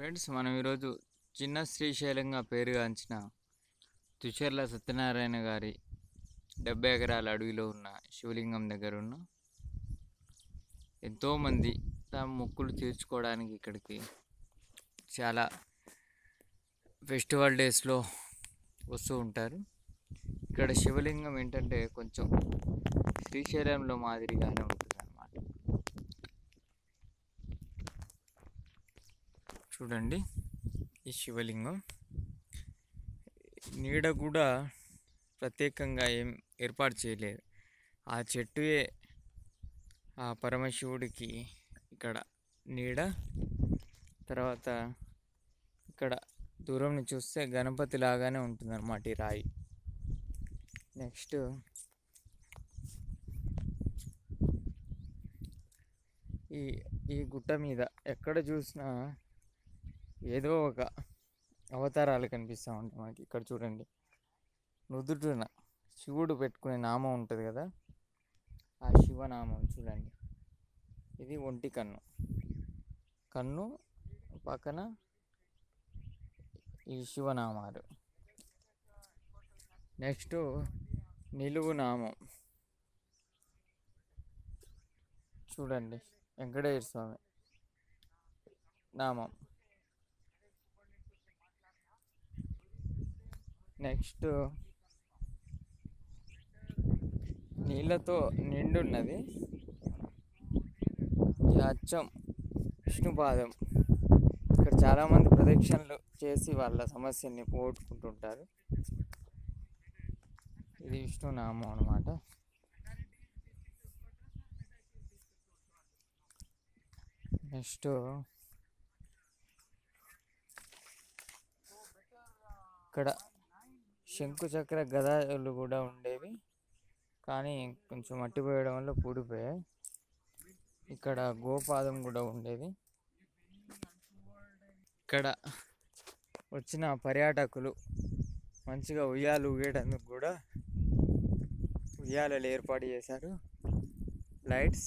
friends మనం ఈరోజు చిన్న శ్రీశైలంగా పేరుగాంచిన తుషర్ల సత్యనారాయణ గారి డెబ్బై ఎకరాల అడవిలో ఉన్న శివలింగం దగ్గర ఉన్న ఎంతోమంది తమ మొక్కులు తీర్చుకోవడానికి ఇక్కడికి చాలా ఫెస్టివల్ డేస్లో వస్తూ ఉంటారు ఇక్కడ శివలింగం ఏంటంటే కొంచెం శ్రీశైలంలో మాదిరిగానే ఉంటుంది అన్నమాట చూడండి ఈ శివలింగం నీడ కూడా ప్రత్యేకంగా ఏం ఏర్పాటు చేయలేదు ఆ చెట్టుయే ఆ పరమశివుడికి ఇక్కడ నీడ తర్వాత ఇక్కడ దూరం నుంచి చూస్తే గణపతి లాగానే ఉంటుంది అన్నమాట ఈ రాయి నెక్స్ట్ ఈ ఈ గుట్ట మీద ఎక్కడ చూసినా ఏదో ఒక అవతారాలు కనిపిస్తూ ఉంటాయి మనకి ఇక్కడ చూడండి నుదుటిన శివుడు పెట్టుకునే నామం ఉంటుంది కదా ఆ శివనామం చూడండి ఇది ఒంటి కన్ను కన్ను పక్కన ఈ శివనామాలు నెక్స్ట్ నిలువు నామం చూడండి వెంకటేశ్వర స్వామి నామం నెక్స్ట్ నీళ్ళతో నిండున్నది ఈ అచ్చం విష్ణుపాదం ఇక్కడ చాలామంది ప్రదక్షిణలు చేసి వాళ్ళ సమస్యల్ని పోగొట్టుకుంటుంటారు ఇది విష్ణునామం అనమాట నెక్స్ట్ ఇక్కడ శంకు చక్ర గదాలు కూడా ఉండేవి కానీ కొంచెం మట్టి పోయడం వల్ల పూడిపోయాయి ఇక్కడ గోపాదం కూడా ఉండేది ఇక్కడ వచ్చిన పర్యాటకులు మంచిగా ఉయ్యాలు ఊగేటందుకు కూడా ఉయ్యాలలు ఏర్పాటు చేశారు లైట్స్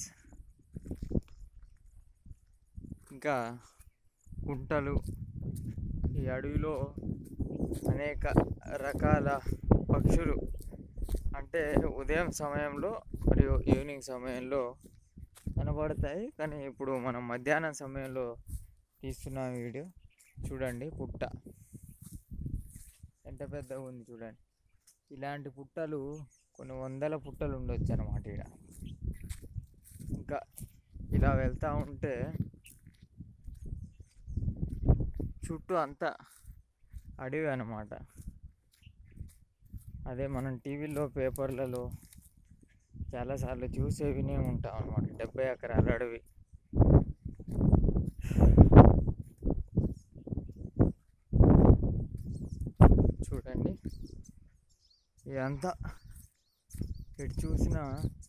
ఇంకా గుంటలు ఈ అడవిలో అనేక రకాల పక్షులు అంటే ఉదయం సమయంలో మరియు ఈవినింగ్ సమయంలో కనబడతాయి కానీ ఇప్పుడు మనం మధ్యాహ్నం సమయంలో తీస్తున్న వీడియో చూడండి పుట్ట ఎంత పెద్దగా ఉంది చూడండి ఇలాంటి పుట్టలు కొన్ని వందల పుట్టలు ఉండొచ్చు అన్నమాట ఇక్కడ ఇంకా ఇలా వెళ్తూ ఉంటే చుట్టూ అంతా అడవి అన్నమాట అదే మనం టీవీలో పేపర్లలో చాలాసార్లు చూసే వినే ఉంటాం అనమాట డెబ్బై ఎకరాల అడవి చూడండి ఇదంతా ఇటు చూసిన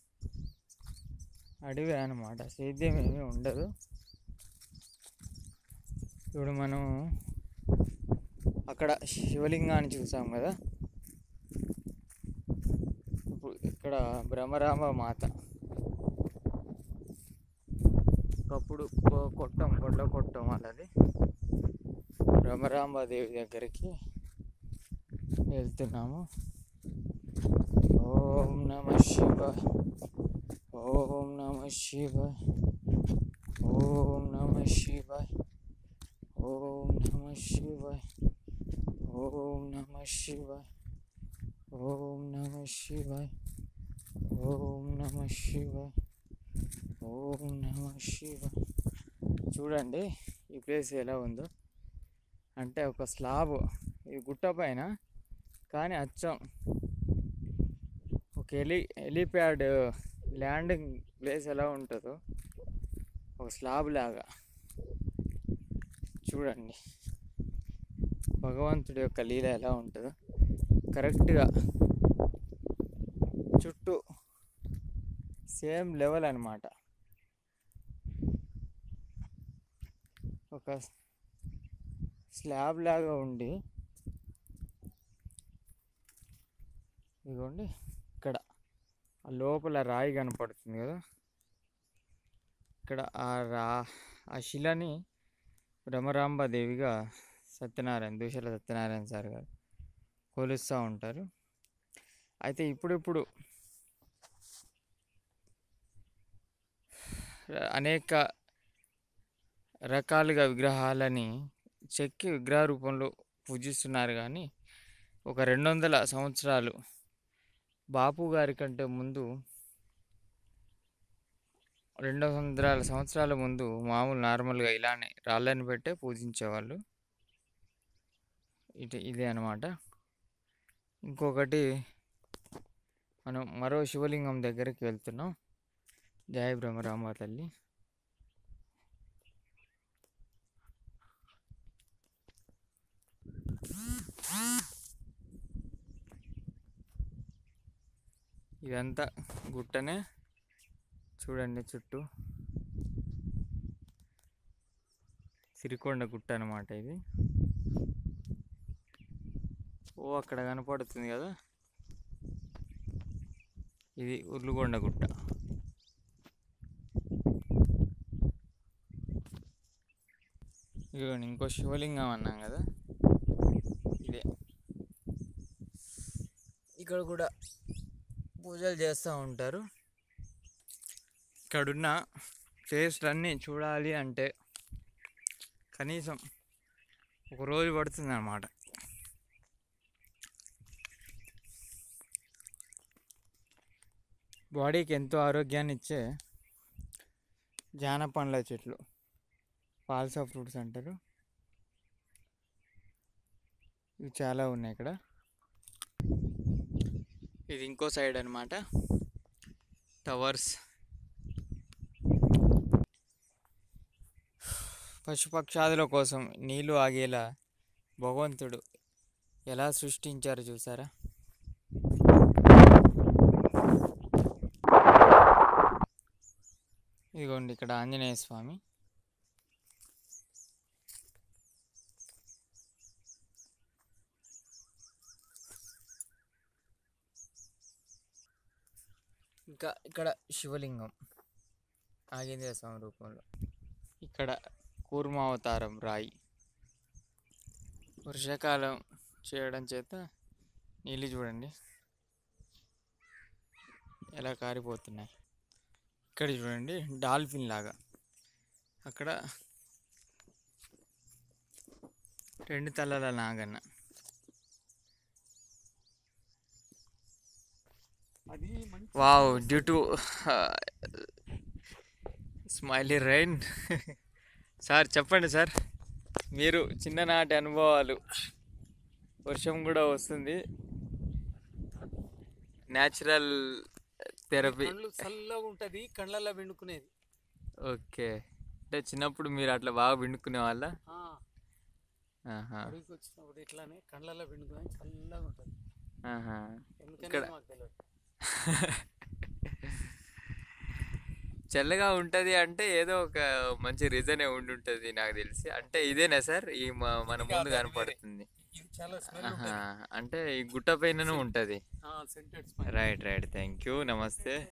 అడవి అనమాట సేద్యం ఏమీ ఉండదు ఇప్పుడు మనం అక్కడ శివలింగాన్ని చూసాం కదా ఇప్పుడు ఇక్కడ భ్రమరాంబ మాత ఒకప్పుడు కొ- కొట్టం గొడ్ల కొట్టం వాళ్ళది భ్రమరాంబ దేవి దగ్గరికి వెళ్తున్నాము ఓం నమ శివ ఓం నమ శివ ఓం నమ శివ ఓం నమ శివ ఓం నమ శివ ఓం నమ శివ ఓం నమ శివ ఓం నమ శివ చూడండి ఈ ప్లేస్ ఎలా ఉందో అంటే ఒక స్లాబ్ ఈ గుట్ట పైన కానీ అచ్చం ఒక ఎలి ఎలిప్యాడ్ ల్యాండింగ్ ప్లేస్ ఎలా ఉంటుందో ఒక స్లాబ్ లాగా చూడండి భగవంతుడి యొక్క లీల ఎలా ఉంటుందో కరెక్ట్గా చుట్టూ సేమ్ లెవెల్ అనమాట ఒక స్లాబ్ లాగా ఉండి ఇదిగోండి ఇక్కడ ఆ లోపల రాయి కనపడుతుంది కదా ఇక్కడ ఆ రా ఆ శిలని భ్రమరాంబాదేవిగా సత్యనారాయణ దూషల సత్యనారాయణ సార్ గారు కొలుస్తూ ఉంటారు అయితే ఇప్పుడిప్పుడు అనేక రకాలుగా విగ్రహాలని చెక్కి విగ్రహ రూపంలో పూజిస్తున్నారు కానీ ఒక రెండు వందల సంవత్సరాలు బాపు గారి కంటే ముందు రెండు వందల సంవత్సరాల ముందు మామూలు నార్మల్గా ఇలానే రాళ్ళని పెట్టే పూజించేవాళ్ళు ఇటు ఇదే అనమాట ఇంకొకటి మనం మరో శివలింగం దగ్గరికి వెళ్తున్నాం జయ బ్రహ్మరామ తల్లి ఇదంతా గుట్టనే చూడండి చుట్టూ సిరికొండ గుట్ట అనమాట ఇది ఓ అక్కడ కనపడుతుంది కదా ఇది ఉర్లుగొండ గుట్ట ఇదిగోండి ఇంకో శివలింగం అన్నాం కదా ఇదే ఇక్కడ కూడా పూజలు చేస్తూ ఉంటారు ఇక్కడున్న ప్లేస్లన్నీ చూడాలి అంటే కనీసం ఒక రోజు పడుతుంది అన్నమాట బాడీకి ఎంతో ఆరోగ్యాన్ని ఇచ్చే జానపండ్ల చెట్లు పాల్సా ఫ్రూట్స్ అంటారు ఇవి చాలా ఉన్నాయి ఇక్కడ ఇది ఇంకో సైడ్ అనమాట టవర్స్ పశుపక్షాదుల కోసం నీళ్లు ఆగేలా భగవంతుడు ఎలా సృష్టించారు చూసారా ఇదిగోండి ఇక్కడ ఆంజనేయ స్వామి ఇంకా ఇక్కడ శివలింగం ఆగేంద్ర స్వామి రూపంలో ఇక్కడ కూర్మావతారం రాయి వర్షాకాలం చేయడం చేత నీళ్ళు చూడండి ఎలా కారిపోతున్నాయి ఇక్కడ చూడండి డాల్ఫిన్ లాగా అక్కడ రెండు తలల నాగన్న అది మంచి wow due to smiley rain sir చెప్పండి సార్ మీరు చిన్ననాటి అనుభవాలు వర్షం కూడా వస్తుంది న్యాచురల్ థెరపీ కళ్ళు చల్లగా ఉంటది కళ్ళల్లో వెండుకునేది ఓకే అంటే చిన్నప్పుడు మీరు అట్లా బాగా విండుకునే వాళ్ళ ఆ, అడవికి వచ్చినప్పుడు ఇట్లానే కళ్ళల్లో వెండుకునేది చల్లగా ఉంటది ఎందుకని ఇక్కడ- మాకు తెలియదు చల్లగా ఉంటది అంటే ఏదో ఒక మంచి రీజనే ఉండి ఉంటుంది నాకు తెలిసి అంటే ఇదేనా సార్ ఈ మ- మన ఇది ముందు కాదు, అది కనపడుతుంది ఇది చాలా స్మెల్ ఆహా, ఉంటది అంటే ఈ గుట్ట పైనను ఉంటది scented smell right right thank you నమస్తే